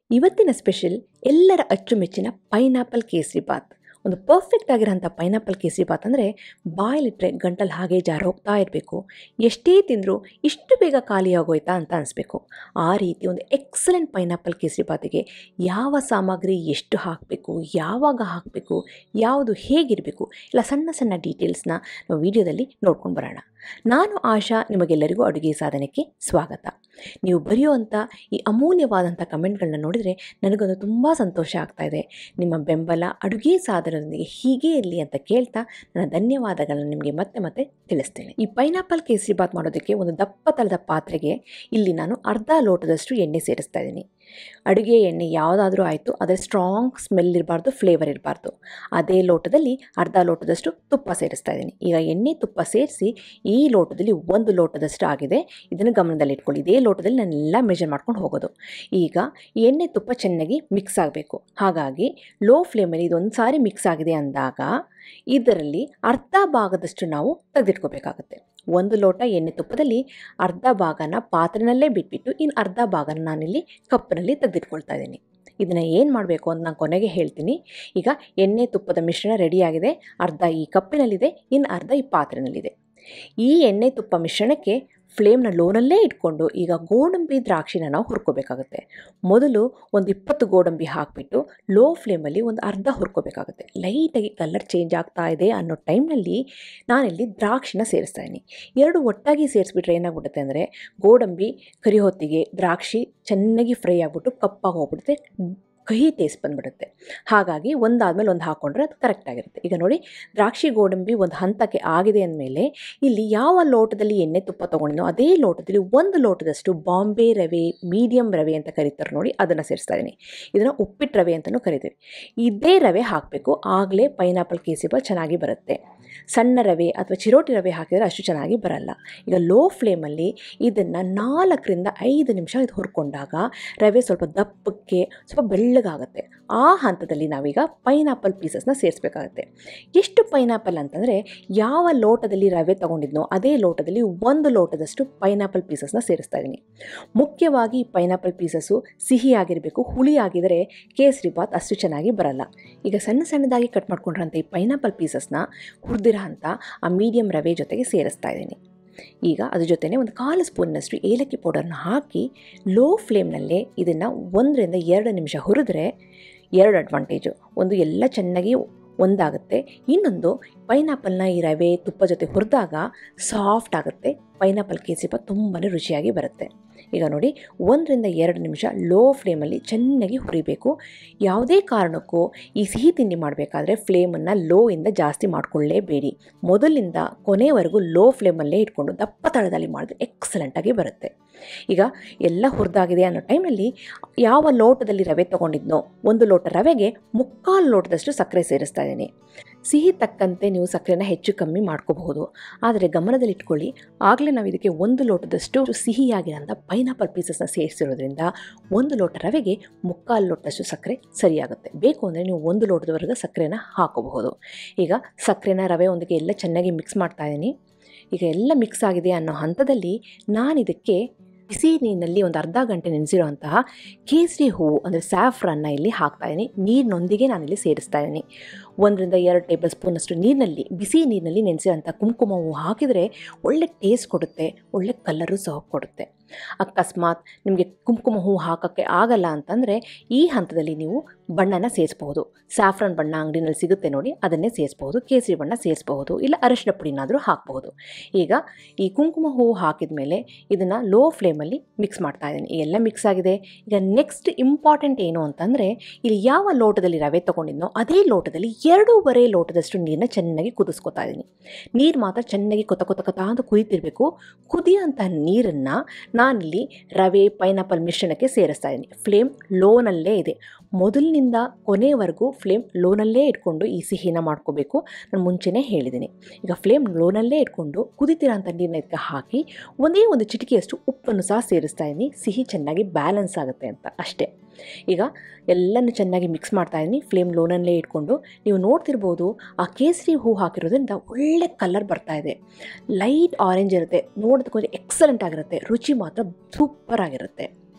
ಇವತ್ತಿನ ಸ್ಪೆಷಲ್ ಎಲ್ಲರ ಅಚ್ಚುಮೆಚ್ಚಿನ ಪೈನಾಪಲ್ ಕೇಸರಿ ಬಾತ್ ಒಂದು ಪರ್ಫೆಕ್ಟ್ ಆಗಿರೋಂಥ ಪೈನಾಪಲ್ ಕೇಸರಿ ಬಾತ್ ಅಂದರೆ ಬಾಯಲ್ಲಿಟ್ಟರೆ ಗಂಟಲು ಹಾಗೆ ಜಾರು ಹೋಗ್ತಾ ಇರಬೇಕು ಎಷ್ಟೇ ತಿಂದರೂ ಇಷ್ಟು ಬೇಗ ಖಾಲಿ ಆಗೋಯ್ತಾ ಅಂತ ಅನಿಸ್ಬೇಕು ಆ ರೀತಿ ಒಂದು ಎಕ್ಸಲೆಂಟ್ ಪೈನಾಪಲ್ ಕೇಸರಿ ಬಾತಿಗೆ ಯಾವ ಸಾಮಗ್ರಿ ಎಷ್ಟು ಹಾಕಬೇಕು ಯಾವಾಗ ಹಾಕಬೇಕು ಯಾವುದು ಹೇಗಿರಬೇಕು ಇಲ್ಲ ಸಣ್ಣ ಸಣ್ಣ ಡೀಟೇಲ್ಸ್ನ ನಾವು ವಿಡಿಯೋದಲ್ಲಿ ನೋಡ್ಕೊಂಡು ಬರೋಣ ನಾನು ಆಶಾ ನಿಮಗೆಲ್ಲರಿಗೂ ಅಡುಗೆ ಸಾಧನಕ್ಕೆ ಸ್ವಾಗತ ನೀವು ಬರೆಯುವಂಥ ಈ ಅಮೂಲ್ಯವಾದಂಥ ಕಮೆಂಟ್ಗಳನ್ನ ನೋಡಿದರೆ ನನಗೊಂದು ತುಂಬ ಸಂತೋಷ ಆಗ್ತಾ ಇದೆ ನಿಮ್ಮ ಬೆಂಬಲ ಅಡುಗೆ ಸಾಧನದೊಂದಿಗೆ ಹೀಗೆ ಇರಲಿ ಅಂತ ಕೇಳ್ತಾ ನನ್ನ ಧನ್ಯವಾದಗಳನ್ನ ನಿಮಗೆ ಮತ್ತೆ ಮತ್ತೆ ತಿಳಿಸ್ತೇನೆ ಈ ಪೈನಾಪಲ್ ಕೇಸರಿ ಬಾತ್ ಮಾಡೋದಕ್ಕೆ ಒಂದು ದಪ್ಪ ತಳದ ಪಾತ್ರೆಗೆ ಇಲ್ಲಿ ನಾನು ಅರ್ಧ ಲೋಟದಷ್ಟು ಎಣ್ಣೆ ಸೇರಿಸ್ತಾ ಇದ್ದೀನಿ ಅಡುಗೆ ಎಣ್ಣೆ ಯಾವುದಾದ್ರೂ ಆಯಿತು ಅದರ ಸ್ಟ್ರಾಂಗ್ ಸ್ಮೆಲ್ ಇರಬಾರ್ದು ಫ್ಲೇವರ್ ಇರಬಾರ್ದು ಅದೇ ಲೋಟದಲ್ಲಿ ಅರ್ಧ ಲೋಟದಷ್ಟು ತುಪ್ಪ ಸೇರಿಸ್ತಾ ಇದ್ದೀನಿ ಈಗ ಎಣ್ಣೆ ತುಪ್ಪ ಸೇರಿಸಿ ಈ ಲೋಟದಲ್ಲಿ ಒಂದು ಲೋಟದಷ್ಟು ಆಗಿದೆ ಇದನ್ನು ಗಮನದಲ್ಲಿ ಇಟ್ಕೊಳ್ಳಿ ಇದೇ ಲೋಟದಲ್ಲಿ ನಾನೆಲ್ಲ ಮೆಜರ್ ಮಾಡ್ಕೊಂಡು ಹೋಗೋದು ಈಗ ಈ ಎಣ್ಣೆ ತುಪ್ಪ ಚೆನ್ನಾಗಿ ಮಿಕ್ಸ್ ಆಗಬೇಕು ಹಾಗಾಗಿ ಲೋ ಫ್ಲೇಮಲ್ಲಿ ಇದೊಂದು ಸಾರಿ ಮಿಕ್ಸ್ ಆಗಿದೆ ಅಂದಾಗ ಇದರಲ್ಲಿ ಅರ್ಧ ಭಾಗದಷ್ಟು ನಾವು ತೆಗೆದಿಟ್ಕೋಬೇಕಾಗುತ್ತೆ ಒಂದು ಲೋಟ ಎಣ್ಣೆ ತುಪ್ಪದಲ್ಲಿ ಅರ್ಧ ಭಾಗನ ಪಾತ್ರೆನಲ್ಲೇ ಬಿಟ್ಬಿಟ್ಟು ಇನ್ನು ಅರ್ಧ ಭಾಗನ ನಾನಿಲ್ಲಿ ಕಪ್ಪಿನಲ್ಲಿ ತೆಗೆದಿಟ್ಕೊಳ್ತಾ ಇದ್ದೀನಿ ಇದನ್ನು ಏನು ಮಾಡಬೇಕು ಅಂತ ನಾನು ಕೊನೆಗೆ ಹೇಳ್ತೀನಿ ಈಗ ಎಣ್ಣೆ ತುಪ್ಪದ ಮಿಶ್ರಣ ರೆಡಿಯಾಗಿದೆ ಅರ್ಧ ಈ ಕಪ್ಪಿನಲ್ಲಿದೆ ಇನ್ನು ಅರ್ಧ ಈ ಪಾತ್ರೆನಲ್ಲಿದೆ ಈ ಎಣ್ಣೆ ತುಪ್ಪ ಮಿಶ್ರಣಕ್ಕೆ ಫ್ಲೇಮ್ನ ಲೋನಲ್ಲೇ ಇಟ್ಕೊಂಡು ಈಗ ಗೋಡಂಬಿ ದ್ರಾಕ್ಷಿನ ನಾವು ಹುರ್ಕೋಬೇಕಾಗುತ್ತೆ ಮೊದಲು ಒಂದು ಇಪ್ಪತ್ತು ಗೋಡಂಬಿ ಹಾಕಿಬಿಟ್ಟು ಲೋ ಫ್ಲೇಮಲ್ಲಿ ಒಂದು ಅರ್ಧ ಹುರ್ಕೋಬೇಕಾಗುತ್ತೆ ಲೈಟಾಗಿ ಕಲರ್ ಚೇಂಜ್ ಆಗ್ತಾ ಇದೆ ಅನ್ನೋ ಟೈಮ್ನಲ್ಲಿ ನಾನಿಲ್ಲಿ ದ್ರಾಕ್ಷಿನ ಸೇರಿಸ್ತಾ ಇದ್ದೀನಿ ಎರಡು ಒಟ್ಟಾಗಿ ಸೇರಿಸ್ಬಿಟ್ರೆ ಏನಾಗ್ಬಿಡುತ್ತೆ ಅಂದರೆ ಗೋಡಂಬಿ ಕರಿ ಹೊತ್ತಿಗೆ ದ್ರಾಕ್ಷಿ ಚೆನ್ನಾಗಿ ಫ್ರೈ ಆಗಿಬಿಟ್ಟು ಕಪ್ಪಾಗಿ ಹೋಗ್ಬಿಡುತ್ತೆ ಕಹಿ ಟೇಸ್ಟ್ ಬಂದ್ಬಿಡುತ್ತೆ ಹಾಗಾಗಿ ಒಂದಾದ್ಮೇಲೆ ಒಂದು ಹಾಕ್ಕೊಂಡ್ರೆ ಅದು ಕರೆಕ್ಟಾಗಿರುತ್ತೆ ಈಗ ನೋಡಿ ದ್ರಾಕ್ಷಿ ಗೋಡಂಬಿ ಒಂದು ಹಂತಕ್ಕೆ ಆಗಿದೆ ಅಂದಮೇಲೆ ಇಲ್ಲಿ ಯಾವ ಲೋಟದಲ್ಲಿ ಎಣ್ಣೆ ತುಪ್ಪ ತೊಗೊಂಡಿನೋ ಅದೇ ಲೋಟದಲ್ಲಿ ಒಂದು ಲೋಟದಷ್ಟು ಬಾಂಬೆ ರವೆ ಮೀಡಿಯಮ್ ರವೆ ಅಂತ ಕರೀತಾರೆ ನೋಡಿ ಅದನ್ನು ಸೇರಿಸ್ತಾ ಇದ್ದೀನಿ ಇದನ್ನು ಉಪ್ಪಿಟ್ಟು ರವೆ ಅಂತಲೂ ಕರಿತೀವಿ ಇದೇ ರವೆ ಹಾಕಬೇಕು ಆಗಲೇ ಪೈನಾಪಲ್ ಕೇಸರಿ ಚೆನ್ನಾಗಿ ಬರುತ್ತೆ ಸಣ್ಣ ರವೆ ಅಥವಾ ಚಿರೋಟಿ ರವೆ ಹಾಕಿದರೆ ಅಷ್ಟು ಚೆನ್ನಾಗಿ ಬರಲ್ಲ ಈಗ ಲೋ ಫ್ಲೇಮಲ್ಲಿ ಇದನ್ನು ನಾಲ್ಕರಿಂದ ಐದು ನಿಮಿಷ ಇದು ಹುರ್ಕೊಂಡಾಗ ರವೆ ಸ್ವಲ್ಪ ದಪ್ಪಕ್ಕೆ ಸ್ವಲ್ಪ ಬೆಳ್ಳಗಾಗುತ್ತೆ ಆ ಹಂತದಲ್ಲಿ ನಾವೀಗ ಪೈನಾಪಲ್ ಪೀಸಸ್ನ ಸೇರಿಸ್ಬೇಕಾಗತ್ತೆ ಎಷ್ಟು ಪೈನಾಪಲ್ ಅಂತಂದರೆ ಯಾವ ಲೋಟದಲ್ಲಿ ರವೆ ತೊಗೊಂಡಿದ್ನೋ ಅದೇ ಲೋಟದಲ್ಲಿ ಒಂದು ಲೋಟದಷ್ಟು ಪೈನಾಪಲ್ ಪೀಸಸ್ನ ಸೇರಿಸ್ತಾ ಇದ್ದೀನಿ ಮುಖ್ಯವಾಗಿ ಈ ಪೈನಾಪಲ್ ಪೀಸಸ್ಸು ಸಿಹಿಯಾಗಿರಬೇಕು ಹುಳಿ ಆಗಿದರೆ ಕೇಸರಿ ಬಾತ್ ಅಷ್ಟು ಚೆನ್ನಾಗಿ ಬರಲ್ಲ ಈಗ ಸಣ್ಣ ಸಣ್ಣದಾಗಿ ಕಟ್ ಮಾಡ್ಕೊಂಡಿರೋಂಥ ಈ ಪೈನಾಪಲ್ ಪೀಸಸ್ನ ಹುರಿದಿರೋ ಅಂತ ಆ ಮೀಡಿಯಮ್ ರವೆ ಜೊತೆಗೆ ಸೇರಿಸ್ತಾ ಇದ್ದೀನಿ ಈಗ ಅದ್ರ ಜೊತೆನೇ ಒಂದು ಕಾಲು ಸ್ಪೂನ್ನಷ್ಟು ಏಲಕ್ಕಿ ಪೌಡರ್ನ ಹಾಕಿ ಲೋ ಫ್ಲೇಮ್ನಲ್ಲೇ ಇದನ್ನು ಒಂದರಿಂದ ಎರಡು ನಿಮಿಷ ಹುರಿದ್ರೆ ಎರಡು ಅಡ್ವಾಂಟೇಜು ಒಂದು ಎಲ್ಲ ಚೆನ್ನಾಗಿ ಒಂದಾಗುತ್ತೆ ಇನ್ನೊಂದು ಪೈನಾಪಲ್ನ ಈ ರವೆ ತುಪ್ಪ ಜೊತೆ ಹುರಿದಾಗ ಸಾಫ್ಟ್ ಆಗುತ್ತೆ ಪೈನಾಪಲ್ ಕೇಸರಿ ಬಾತ್ ತುಂಬಾ ರುಚಿಯಾಗಿ ಬರುತ್ತೆ ಈಗ ನೋಡಿ ಒಂದರಿಂದ ಎರಡು ನಿಮಿಷ ಲೋ ಫ್ಲೇಮಲ್ಲಿ ಚೆನ್ನಾಗಿ ಹುರಿಬೇಕು ಯಾವುದೇ ಕಾರಣಕ್ಕೂ ಈ ಸಿಹಿ ತಿಂಡಿ ಮಾಡಬೇಕಾದ್ರೆ ಫ್ಲೇಮನ್ನು ಲೋ ಇಂದ ಜಾಸ್ತಿ ಮಾಡಿಕೊಳ್ಳೇಬೇಡಿ ಮೊದಲಿಂದ ಕೊನೆವರೆಗೂ ಲೋ ಫ್ಲೇಮಲ್ಲೇ ಇಟ್ಕೊಂಡು ದಪ್ಪ ತಳದಲ್ಲಿ ಮಾಡಿದ್ರೆ ಎಕ್ಸಲೆಂಟಾಗಿ ಬರುತ್ತೆ ಈಗ ಎಲ್ಲ ಹುರಿದಾಗಿದೆ ಅನ್ನೋ ಟೈಮಲ್ಲಿ ಯಾವ ಲೋಟದಲ್ಲಿ ರವೆ ತೊಗೊಂಡಿದ್ನೋ ಒಂದು ಲೋಟ ರವೆಗೆ ಮುಕ್ಕಾಲು ಲೋಟದಷ್ಟು ಸಕ್ಕರೆ ಸೇರಿಸ್ತಾ ಇದ್ದೀನಿ ಸಿಹಿ ತಕ್ಕಂತೆ ನೀವು ಸಕ್ಕರೆನ ಹೆಚ್ಚು ಕಮ್ಮಿ ಮಾಡ್ಕೋಬಹುದು ಆದರೆ ಗಮನದಲ್ಲಿಟ್ಕೊಳ್ಳಿ ಆಗಲೇ ನಾವು ಇದಕ್ಕೆ ಒಂದು ಲೋಟದಷ್ಟು ಸಿಹಿಯಾಗಿರೋಂಥ ಪೈನಾಪಲ್ ಪೀಸಸ್ನ ಸೇರಿಸಿರೋದ್ರಿಂದ ಒಂದು ಲೋಟ ರವೆಗೆ ಮುಕ್ಕಾಲು ಲೋಟದಷ್ಟು ಸಕ್ಕರೆ ಸರಿಯಾಗುತ್ತೆ ಬೇಕು ಅಂದರೆ ನೀವು ಒಂದು ಲೋಟದವರೆಗೆ ಸಕ್ಕರೆನ ಹಾಕೋಬಹುದು ಈಗ ಸಕ್ಕರೆನ ರವೆ ಒಂದಿಗೆ ಎಲ್ಲ ಚೆನ್ನಾಗಿ ಮಿಕ್ಸ್ ಮಾಡ್ತಾ ಇದ್ದೀನಿ ಈಗ ಎಲ್ಲ ಮಿಕ್ಸ್ ಆಗಿದೆ ಅನ್ನೋ ಹಂತದಲ್ಲಿ ನಾನು ಇದಕ್ಕೆ ಬಿಸಿ ನೀರಿನಲ್ಲಿ ಒಂದು ಅರ್ಧ ಗಂಟೆ ನೆನೆಸಿರುವಂತಹ ಕೇಸರಿ ಹೂವು ಅಂದರೆ ಸ್ಯಾಫ್ರನ್ನ ಇಲ್ಲಿ ಹಾಕ್ತಾ ಇದ್ದೀನಿ ನೀರಿನೊಂದಿಗೆ ನಾನಿಲ್ಲಿ ಸೇರಿಸ್ತಾ ಇದ್ದೀನಿ ಒಂದರಿಂದ ಎರಡು ಟೇಬಲ್ ಸ್ಪೂನಷ್ಟು ನೀರಿನಲ್ಲಿ ಬಿಸಿ ನೀರಿನಲ್ಲಿ ನೆನೆಸಿರೋಂಥ ಕುಂಕುಮ ಹೂವು ಹಾಕಿದರೆ ಒಳ್ಳೆ ಟೇಸ್ಟ್ ಕೊಡುತ್ತೆ ಒಳ್ಳೆ ಕಲರು ಸಹ ಕೊಡುತ್ತೆ ಅಕಸ್ಮಾತ್ ನಿಮಗೆ ಕುಂಕುಮ ಹೂವು ಹಾಕೋಕ್ಕೆ ಆಗಲ್ಲ ಅಂತಂದರೆ ಈ ಹಂತದಲ್ಲಿ ನೀವು ಬಣ್ಣನ ಸೇರಿಸ್ಬಹುದು ಸ್ಯಾಫ್ರನ್ ಬಣ್ಣ ಅಂಗಡಿನಲ್ಲಿ ಸಿಗುತ್ತೆ ನೋಡಿ ಅದನ್ನೇ ಸೇರಿಸ್ಬಹುದು ಕೇಸರಿ ಬಣ್ಣ ಸೇರಿಸ್ಬಹುದು ಇಲ್ಲ ಅರಶಿನ ಪುಡಿನಾದರೂ ಹಾಕ್ಬಹುದು ಈಗ ಈ ಕುಂಕುಮ ಹೂವು ಹಾಕಿದ ಮೇಲೆ ಇದನ್ನು ಲೋ ಫ್ಲೇಮಲ್ಲಿ ಮಿಕ್ಸ್ ಮಾಡ್ತಾ ಇದ್ದೀನಿ ಎಲ್ಲ ಮಿಕ್ಸ್ ಆಗಿದೆ ಈಗ ನೆಕ್ಸ್ಟ್ ಇಂಪಾರ್ಟೆಂಟ್ ಏನು ಅಂತಂದರೆ ಇಲ್ಲಿ ಯಾವ ಲೋಟದಲ್ಲಿ ರವೆ ತೊಗೊಂಡಿದ್ನೋ ಅದೇ ಲೋಟದಲ್ಲಿ ಎರಡೂವರೆ ಲೋಟದಷ್ಟು ನೀರನ್ನ ಚೆನ್ನಾಗಿ ಕುದಿಸ್ಕೊತಾ ಇದ್ದೀನಿ ನೀರು ಮಾತ್ರ ಚೆನ್ನಾಗಿ ಕೊತ ಕೊತ ಕೊತ ಅಂತ ಕುದಿತಿರಬೇಕು ಕುದಿಯೋಂತಹ ನೀರನ್ನು ನಾನಿಲ್ಲಿ ರವೆ ಪೈನಾಪಲ್ ಮಿಶ್ರಣಕ್ಕೆ ಸೇರಿಸ್ತಾ ಇದ್ದೀನಿ ಫ್ಲೇಮ್ ಲೋನಲ್ಲೇ ಇದೆ ಮೊದಲಿನಿಂದ ಕೊನೆವರೆಗೂ ಫ್ಲೇಮ್ ಲೋನಲ್ಲೇ ಇಟ್ಕೊಂಡು ಈ ಸಿಹಿನ ಮಾಡ್ಕೋಬೇಕು ನಾನು ಮುಂಚೆನೇ ಹೇಳಿದ್ದೀನಿ ಈಗ ಫ್ಲೇಮ್ ಲೋನಲ್ಲೇ ಇಟ್ಕೊಂಡು ಕುದಿತಿರೋಂಥ ನೀರನ್ನ ಇದಕ್ಕೆ ಹಾಕಿ ಒಂದೇ ಒಂದು ಚಿಟಿಕೆಯಷ್ಟು ಉಪ್ಪನ್ನು ಸಹ ಸೇರಿಸ್ತಾ ಇದ್ದೀನಿ ಸಿಹಿ ಚೆನ್ನಾಗಿ ಬ್ಯಾಲೆನ್ಸ್ ಆಗುತ್ತೆ ಅಂತ ಅಷ್ಟೇ ಈಗ ಎಲ್ಲನೂ ಚೆನ್ನಾಗಿ ಮಿಕ್ಸ್ ಮಾಡ್ತಾ ಇದ್ದೀನಿ ಫ್ಲೇಮ್ ಲೋನಲ್ಲೇ ಇಟ್ಕೊಂಡು ನೀವು ನೋಡ್ತಿರ್ಬೋದು ಆ ಕೇಸರಿ ಹೂ ಹಾಕಿರೋದ್ರಿಂದ ಒಳ್ಳೆ ಕಲರ್ ಬರ್ತಾ ಇದೆ ಲೈಟ್ ಆರೆಂಜ್ ಇರುತ್ತೆ ನೋಡೋದಕ್ಕೆ ಎಕ್ಸಲೆಂಟ್ ಆಗಿರುತ್ತೆ ರುಚಿ ಮಾತ್ರ ಸೂಪರ್ ಆಗಿರುತ್ತೆ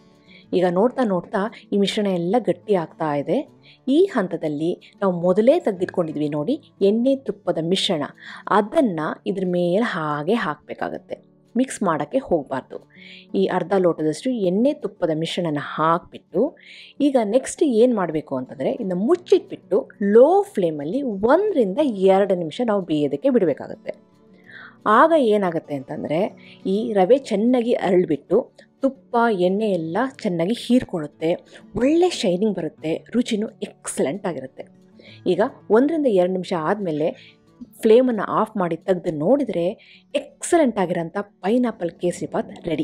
ಈಗ ನೋಡ್ತಾ ನೋಡ್ತಾ ಈ ಮಿಶ್ರಣ ಎಲ್ಲ ಗಟ್ಟಿ ಆಗ್ತಾ ಇದೆ ಈ ಹಂತದಲ್ಲಿ ನಾವು ಮೊದಲೇ ತೆಗೆದಿಟ್ಕೊಂಡಿದ್ವಿ ನೋಡಿ ಎಣ್ಣೆ ತುಪ್ಪದ ಮಿಶ್ರಣ ಅದನ್ನು ಇದ್ರ ಮೇಲೆ ಹಾಗೆ ಹಾಕಬೇಕಾಗತ್ತೆ ಮಿಕ್ಸ್ ಮಾಡೋಕ್ಕೆ ಹೋಗಬಾರ್ದು ಈ ಅರ್ಧ ಲೋಟದಷ್ಟು ಎಣ್ಣೆ ತುಪ್ಪದ ಮಿಶ್ರಣನ ಹಾಕಿಬಿಟ್ಟು ಈಗ ನೆಕ್ಸ್ಟ್ ಏನು ಮಾಡಬೇಕು ಅಂತಂದರೆ ಇನ್ನು ಮುಚ್ಚಿಟ್ಬಿಟ್ಟು ಲೋ ಫ್ಲೇಮಲ್ಲಿ ಒಂದರಿಂದ ಎರಡು ನಿಮಿಷ ನಾವು ಬೇಯೋದಕ್ಕೆ ಬಿಡಬೇಕಾಗತ್ತೆ ಆಗ ಏನಾಗುತ್ತೆ ಅಂತಂದರೆ ಈ ರವೆ ಚೆನ್ನಾಗಿ ಅರಳಿಬಿಟ್ಟು ತುಪ್ಪ ಎಣ್ಣೆ ಎಲ್ಲ ಚೆನ್ನಾಗಿ ಹೀರ್ಕೊಳ್ಳುತ್ತೆ ಒಳ್ಳೆ ಶೈನಿಂಗ್ ಬರುತ್ತೆ ರುಚಿನೂ ಎಕ್ಸಲೆಂಟ್ ಆಗಿರುತ್ತೆ ಈಗ ಒಂದರಿಂದ ಎರಡು ನಿಮಿಷ ಆದಮೇಲೆ ಫ್ಲೇಮನ್ನು ಆಫ್ ಮಾಡಿ ತೆಗೆದು ನೋಡಿದರೆ ಎಕ್ಸಲೆಂಟ್ ಆಗಿರೋಂಥ ಪೈನಾಪಲ್ ಕೇಸರಿ ಬಾತ್ ರೆಡಿ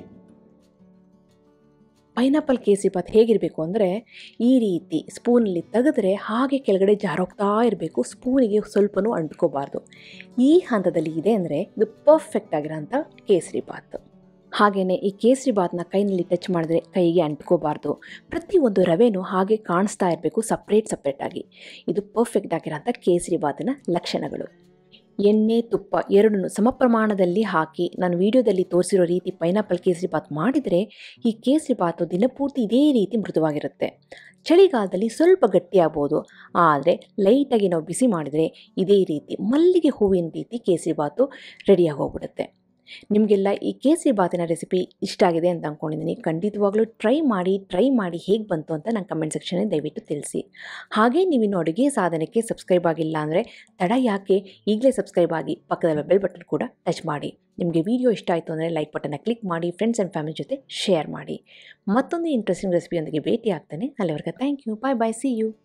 ಪೈನಾಪಲ್ ಕೇಸರಿ ಬಾತ್ ಹೇಗಿರಬೇಕು ಅಂದರೆ ಈ ರೀತಿ ಸ್ಪೂನಲ್ಲಿ ತೆಗೆದ್ರೆ ಹಾಗೆ ಕೆಳಗಡೆ ಜಾರೋಗ್ತಾ ಇರಬೇಕು ಸ್ಪೂನಿಗೆ ಸ್ವಲ್ಪನೂ ಅಂಟ್ಕೋಬಾರ್ದು ಈ ಹಂತದಲ್ಲಿ ಇದೆ ಅಂದರೆ ಇದು ಪರ್ಫೆಕ್ಟ್ ಆಗಿರೋಂಥ ಕೇಸರಿ ಬಾತ್ ಹಾಗೆಯೇ ಈ ಕೇಸರಿ ಬಾತ್ನ ಕೈನಲ್ಲಿ ಟಚ್ ಮಾಡಿದ್ರೆ ಕೈಗೆ ಅಂಟ್ಕೋಬಾರ್ದು ಪ್ರತಿಯೊಂದು ರವೆನೂ ಹಾಗೆ ಕಾಣಿಸ್ತಾ ಇರಬೇಕು ಸಪ್ರೇಟ್ ಸಪ್ರೇಟಾಗಿ ಇದು ಪರ್ಫೆಕ್ಟ್ ಆಗಿರೋಂಥ ಕೇಸರಿ ಬಾತಿನ ಲಕ್ಷಣಗಳು ಎಣ್ಣೆ ತುಪ್ಪ ಎರಡನ್ನೂ ಸಮ ಪ್ರಮಾಣದಲ್ಲಿ ಹಾಕಿ ನಾನು ವಿಡಿಯೋದಲ್ಲಿ ತೋರಿಸಿರೋ ರೀತಿ ಪೈನಾಪಲ್ ಕೇಸರಿ ಬಾತ್ ಮಾಡಿದರೆ ಈ ಕೇಸರಿ ಬಾತು ದಿನಪೂರ್ತಿ ಇದೇ ರೀತಿ ಮೃದುವಾಗಿರುತ್ತೆ ಚಳಿಗಾಲದಲ್ಲಿ ಸ್ವಲ್ಪ ಗಟ್ಟಿಯಾಗ್ಬೋದು ಆದರೆ ಲೈಟಾಗಿ ನಾವು ಬಿಸಿ ಮಾಡಿದರೆ ಇದೇ ರೀತಿ ಮಲ್ಲಿಗೆ ಹೂವಿನ ರೀತಿ ಕೇಸರಿ ಬಾತು ರೆಡಿಯಾಗಿ ಹೋಗ್ಬಿಡುತ್ತೆ ನಿಮಗೆಲ್ಲ ಈ ಕೇಸರಿ ಬಾತಿನ ರೆಸಿಪಿ ಇಷ್ಟ ಆಗಿದೆ ಅಂತ ಅಂದ್ಕೊಂಡಿದ್ದೀನಿ ಖಂಡಿತವಾಗ್ಲೂ ಟ್ರೈ ಮಾಡಿ ಟ್ರೈ ಮಾಡಿ ಹೇಗೆ ಬಂತು ಅಂತ ನನ್ನ ಕಮೆಂಟ್ ಸೆಕ್ಷನಲ್ಲಿ ದಯವಿಟ್ಟು ತಿಳಿಸಿ ಹಾಗೆ ನೀವಿನ್ನು ಅಡುಗೆ ಸಾಧನಕ್ಕೆ ಸಬ್ಸ್ಕ್ರೈಬ್ ಆಗಿಲ್ಲ ಅಂದರೆ ತಡ ಯಾಕೆ ಈಗಲೇ ಸಬ್ಸ್ಕ್ರೈಬ್ ಆಗಿ ಪಕ್ಕದ ಬೆಲ್ ಬಟನ್ ಕೂಡ ಟಚ್ ಮಾಡಿ ನಿಮಗೆ ವಿಡಿಯೋ ಇಷ್ಟ ಆಯಿತು ಅಂದರೆ ಲೈಕ್ ಬಟನ್ನ ಕ್ಲಿಕ್ ಮಾಡಿ ಫ್ರೆಂಡ್ಸ್ ಆ್ಯಂಡ್ ಫ್ಯಾಮಿಲಿ ಜೊತೆ ಶೇರ್ ಮಾಡಿ ಮತ್ತೊಂದು ಇಂಟ್ರೆಸ್ಟಿಂಗ್ ರೆಸಿಪಿಯೊಂದಿಗೆ ಭೇಟಿ ಆಗ್ತಾನೆ ಅಲ್ಲಿವರೆಗೆ thank you bye bye see you